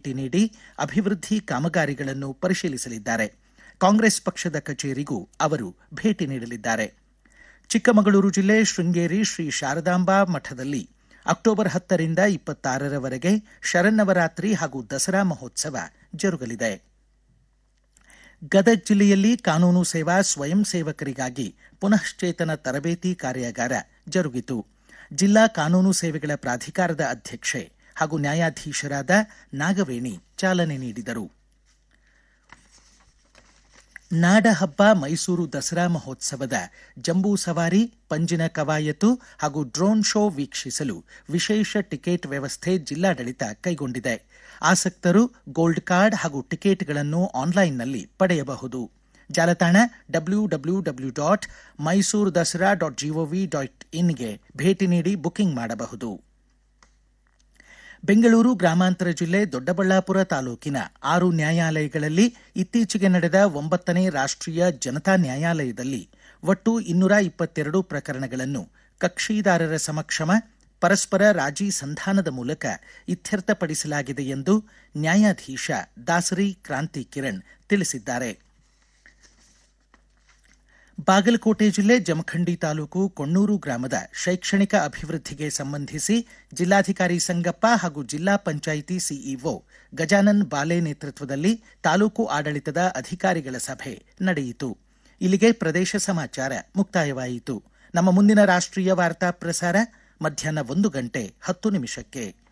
ಭೇಟಿ ನೀಡಿ ಅಭಿವೃದ್ಧಿ ಕಾಮಗಾರಿಗಳನ್ನು ಪರಿಶೀಲಿಸಲಿದ್ದಾರೆ ಕಾಂಗ್ರೆಸ್ ಪಕ್ಷದ ಕಚೇರಿಗೂ ಅವರು ಭೇಟಿ ನೀಡಲಿದ್ದಾರೆ ಚಿಕ್ಕಮಗಳೂರು ಜಿಲ್ಲೆ ಶೃಂಗೇರಿ ಶ್ರೀ ಶಾರದಾಂಬಾ ಮಠದಲ್ಲಿ ಅಕ್ಟೋಬರ್ ಹತ್ತರಿಂದ ಇಪ್ಪತ್ತಾರರವರೆಗೆ ಶರನ್ನವರಾತ್ರಿ ಹಾಗೂ ದಸರಾ ಮಹೋತ್ಸವ ಜರುಗಲಿದೆ ಗದಗ ಜಿಲ್ಲೆಯಲ್ಲಿ ಕಾನೂನು ಸೇವಾ ಸ್ವಯಂ ಸೇವಕರಿಗಾಗಿ ಪುನಶ್ಚೇತನ ತರಬೇತಿ ಕಾರ್ಯಾಗಾರ ಜರುಗಿತು ಜಿಲ್ಲಾ ಕಾನೂನು ಸೇವೆಗಳ ಪ್ರಾಧಿಕಾರದ ಅಧ್ಯಕ್ಷೆ ಹಾಗೂ ನ್ಯಾಯಾಧೀಶರಾದ ನಾಗವೇಣಿ ಚಾಲನೆ ನೀಡಿದರು ನಾಡಹಬ್ಬ ಮೈಸೂರು ದಸರಾ ಮಹೋತ್ಸವದ ಜಂಬೂ ಸವಾರಿ ಪಂಜಿನ ಕವಾಯತು ಹಾಗೂ ಡ್ರೋನ್ ಶೋ ವೀಕ್ಷಿಸಲು ವಿಶೇಷ ಟಿಕೆಟ್ ವ್ಯವಸ್ಥೆ ಜಿಲ್ಲಾಡಳಿತ ಕೈಗೊಂಡಿದೆ ಆಸಕ್ತರು ಗೋಲ್ಡ್ ಕಾರ್ಡ್ ಹಾಗೂ ಟಿಕೆಟ್ಗಳನ್ನು ಆನ್ಲೈನ್ನಲ್ಲಿ ಪಡೆಯಬಹುದು ಜಾಲತಾಣ W W W dot Mysuru Dasara dot GOV dot ಇನ್ಗೆ ಭೇಟಿ ನೀಡಿ ಬುಕಿಂಗ್ ಮಾಡಬಹುದು ಬೆಂಗಳೂರು ಗ್ರಾಮಾಂತರ ಜಿಲ್ಲೆ ದೊಡ್ಡಬಳ್ಳಾಪುರ ತಾಲೂಕಿನ ಆರು ನ್ಯಾಯಾಲಯಗಳಲ್ಲಿ ಇತ್ತೀಚೆಗೆ ನಡೆದ ಒಂಬತ್ತನೇ ರಾಷ್ಟ್ರೀಯ ಜನತಾ ನ್ಯಾಯಾಲಯದಲ್ಲಿ ಒಟ್ಟು ಇನ್ನೂರ ಇಪ್ಪತ್ತೆರಡು ಪ್ರಕರಣಗಳನ್ನು ಕಕ್ಷಿದಾರರ ಸಮಕ್ಷಮ ಪರಸ್ಪರ ರಾಜಿ ಸಂಧಾನದ ಮೂಲಕ ಇತ್ಯರ್ಥಪಡಿಸಲಾಗಿದೆ ಎಂದು ನ್ಯಾಯಾಧೀಶ ದಾಸರಿ ಕ್ರಾಂತಿ ಕಿರಣ್ ತಿಳಿಸಿದ್ದಾರೆ ಬಾಗಲಕೋಟೆ ಜಿಲ್ಲೆ ಜಮಖಂಡಿ ತಾಲೂಕು ಕೊಣ್ಣೂರು ಗ್ರಾಮದ ಶೈಕ್ಷಣಿಕ ಅಭಿವೃದ್ಧಿಗೆ ಸಂಬಂಧಿಸಿ ಜಿಲ್ಲಾಧಿಕಾರಿ ಸಂಗಪ್ಪ ಹಾಗೂ ಜಿಲ್ಲಾ ಪಂಚಾಯಿತಿ ಸಿಇಒ ಗಜಾನನ್ ಬಾಲೆ ನೇತೃತ್ವದಲ್ಲಿ ತಾಲೂಕು ಆಡಳಿತದ ಅಧಿಕಾರಿಗಳ ಸಭೆ ನಡೆಯಿತು ಇಲ್ಲಿಗೆ ಪ್ರದೇಶ ಸಮಾಚಾರ ಮುಕ್ತಾಯವಾಯಿತು ನಮ್ಮ ಮುಂದಿನ ರಾಷ್ಟ್ರೀಯ ವಾರ್ತಾ ಪ್ರಸಾರ ಮಧ್ಯಾಹ್ನ ಒಂದು ಗಂಟೆ ಹತ್ತು ನಿಮಿಷಕ್ಕೆ